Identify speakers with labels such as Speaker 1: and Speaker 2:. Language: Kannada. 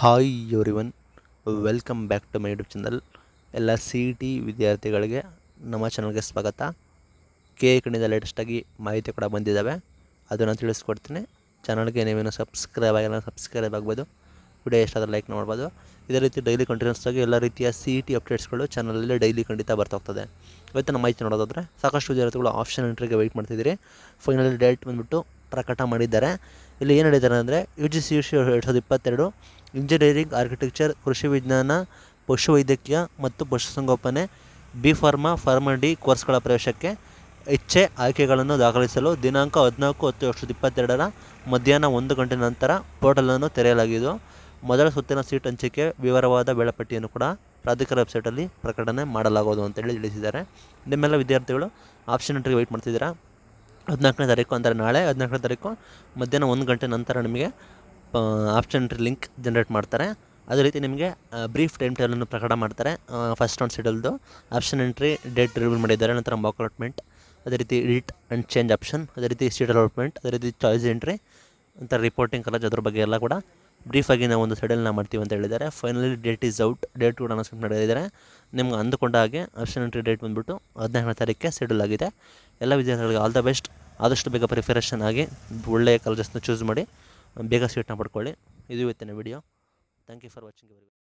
Speaker 1: hi everyone welcome back to my YouTube channel ಎಲ್ಲ ಸಿ ಇ ಟಿ ವಿದ್ಯಾರ್ಥಿಗಳಿಗೆ ನಮ್ಮ ಚಾನಲ್ಗೆ ಸ್ವಾಗತ ಕೆ ಎ ಕಡೆಯಿಂದ ಲೇಟೆಸ್ಟಾಗಿ ಮಾಹಿತಿ ಕೂಡ ಬಂದಿದ್ದಾವೆ ಅದನ್ನು ತಿಳಿಸ್ಕೊಡ್ತೀನಿ ಚಾನಲ್ಗೆ ನೀವೇನು ಸಬ್ಸ್ಕ್ರೈಬ್ ಆಗಿಲ್ಲ ಸಬ್ಸ್ಕ್ರೈಬ್ ಆಗ್ಬೋದು ವಿಡಿಯೋ ಎಷ್ಟಾದರೂ ಲೈಕ್ ಮಾಡ್ಬೋದು ಇದೇ ರೀತಿ ಡೈಲಿ ಕಂಟಿನ್ಯೂಸ್ ಆಗಿ ಎಲ್ಲ ರೀತಿಯ ಸಿ ಇ ಟಿ ಅಪ್ಡೇಟ್ಸ್ಗಳು ಚಾನಲಲ್ಲಿ ಡೈಲಿ ಖಂಡಿತ ಬರ್ತಾ ಹೋಗ್ತದೆ ಇವತ್ತು ನಮ್ಮ ಮಾಹಿತಿ ನೋಡೋದಾದರೆ ಸಾಕಷ್ಟು ವಿದ್ಯಾರ್ಥಿಗಳು ಆಪ್ಷನ್ ಎಂಟ್ರಿಗೆ ವೆಯ್ಟ್ ಮಾಡ್ತಿದ್ದೀರಿ ಫೈನಲ್ ಡೇಟ್ ಬಂದುಬಿಟ್ಟು ಪ್ರಕಟ ಮಾಡಿದ್ದಾರೆ ಇಲ್ಲಿ ಏನು ಹೇಳಿದ್ದಾರೆ ಅಂದರೆ U G C U C ಎರಡು ಸಾವಿರದ ಇಪ್ಪತ್ತೆರಡು ಇಂಜಿನಿಯರಿಂಗ್ ಆರ್ಕಿಟೆಕ್ಚರ್ ಕೃಷಿ ವಿಜ್ಞಾನ ಪಶುವೈದ್ಯಕೀಯ ಮತ್ತು ಪಶುಸಂಗೋಪನೆ ಬಿ ಫಾರ್ಮಾ ಫಾರ್ಮಾ ಡಿ ಕೋರ್ಸ್ಗಳ ಪ್ರವೇಶಕ್ಕೆ ಇಚ್ಛೆ ಆಯ್ಕೆಗಳನ್ನು ದಾಖಲಿಸಲು ದಿನಾಂಕ ಹದಿನಾಲ್ಕು ಹತ್ತು ಎರಡು ಸಾವಿರದ ಇಪ್ಪತ್ತೆರಡರ ಮಧ್ಯಾಹ್ನ ಒಂದು ಗಂಟೆ ನಂತರ ಪೋರ್ಟಲನ್ನು ತೆರೆಯಲಾಗಿದ್ದು ಮೊದಲ ಸುತ್ತಿನ ಸೀಟ್ ಹಂಚಿಕೆ ವಿವರವಾದ ವೇಳಾಪಟ್ಟಿಯನ್ನು ಕೂಡ ಪ್ರಾಧಿಕಾರ ವೆಬ್ಸೈಟಲ್ಲಿ ಪ್ರಕಟಣೆ ಮಾಡಲಾಗುವುದು ಅಂತೇಳಿ ತಿಳಿಸಿದ್ದಾರೆ ನಿಮ್ಮೆಲ್ಲ ವಿದ್ಯಾರ್ಥಿಗಳು ಆಪ್ಷನ್ ಎಂಟ್ರಿಗೆ ವೆಯ್ಟ್ ಮಾಡ್ತಿದ್ದೀರಾ ಹದಿನಾಲ್ಕನೇ ತಾರೀಕು ಅಂದರೆ ನಾಳೆ ಹದಿನಾಲ್ಕನೇ ತಾರೀಕು ಮಧ್ಯಾಹ್ನ ಒಂದು ಗಂಟೆ ನಂತರ ನಿಮಗೆ ಆಪ್ಷನ್ ಎಂಟ್ರಿ ಲಿಂಕ್ ಜನ್ರೇಟ್ ಮಾಡ್ತಾರೆ ಅದೇ ರೀತಿ ನಿಮಗೆ ಬ್ರೀಫ್ ಟೈಮ್ ಟೇಬಲನ್ನು ಪ್ರಕಟ ಮಾಡ್ತಾರೆ ಫಸ್ಟ್ ರೌಂಡ್ ಸೀಟಲ್ದು ಆಪ್ಷನ್ ಎಂಟ್ರಿ ಡೇಟ್ ರಿವೀಲ್ ಮಾಡಿದ್ದಾರೆ ನಂತರ ಮಾಕ್ ಅಲಾಟ್ಮೆಂಟ್ ಅದೇ ರೀತಿ ಎಡಿಟ್ ಆ್ಯಂಡ್ ಚೇಂಜ್ ಆಪ್ಷನ್ ಅದೇ ರೀತಿ ಸೀಟ್ ಅಲಾಟ್ಮೆಂಟ್ ಅದೇ ರೀತಿ ಚಾಯ್ಸ್ ಎಂಟ್ರಿ ನಂತರ ರಿಪೋರ್ಟಿಂಗ್ ಕಾಲೇಜ್ ಅದ್ರ ಬಗ್ಗೆ ಎಲ್ಲ ಕೂಡ ಬ್ರೀಫಾಗಿ ನಾವು ಒಂದು ಸೈಡಲ್ಲಿ ನಾವು ಮಾಡ್ತೀವಿ ಅಂತ ಹೇಳಿದ್ದಾರೆ finally date is out date ಕೂಡ ಅನೌನ್ಸ್ಮೆಂಟ್ ಮಾಡಿದ್ದಾರೆ ನಿಮ್ಗೆ ಅಂದುಕೊಂಡ ಹಾಗೆ ಆಪ್ಷನ್ ಎಂಟ್ರಿ ಡೇಟ್ ಬಂದುಬಿಟ್ಟು ಹದಿನಾಲ್ಕನೇ ತಾರೀಕಿಗೆ ಶೆಡ್ಯೂಲ್ ಆಗಿದೆ ಎಲ್ಲ ವಿದ್ಯಾರ್ಥಿಗಳಿಗೆ ಆಲ್ ದ ಬೆಸ್ಟ್ ಆದಷ್ಟು ಬೇಗ ಪ್ರಿಪರೇಷನ್ ಆಗಿ ಒಳ್ಳೆಯ ಕಾಲೇಜಸ್ನ ಚೂಸ್ ಮಾಡಿ ಬೇಗ ಸೀಟ್ನ ಪಡ್ಕೊಳ್ಳಿ ಇದು ಇವತ್ತಿನ video thank you for watching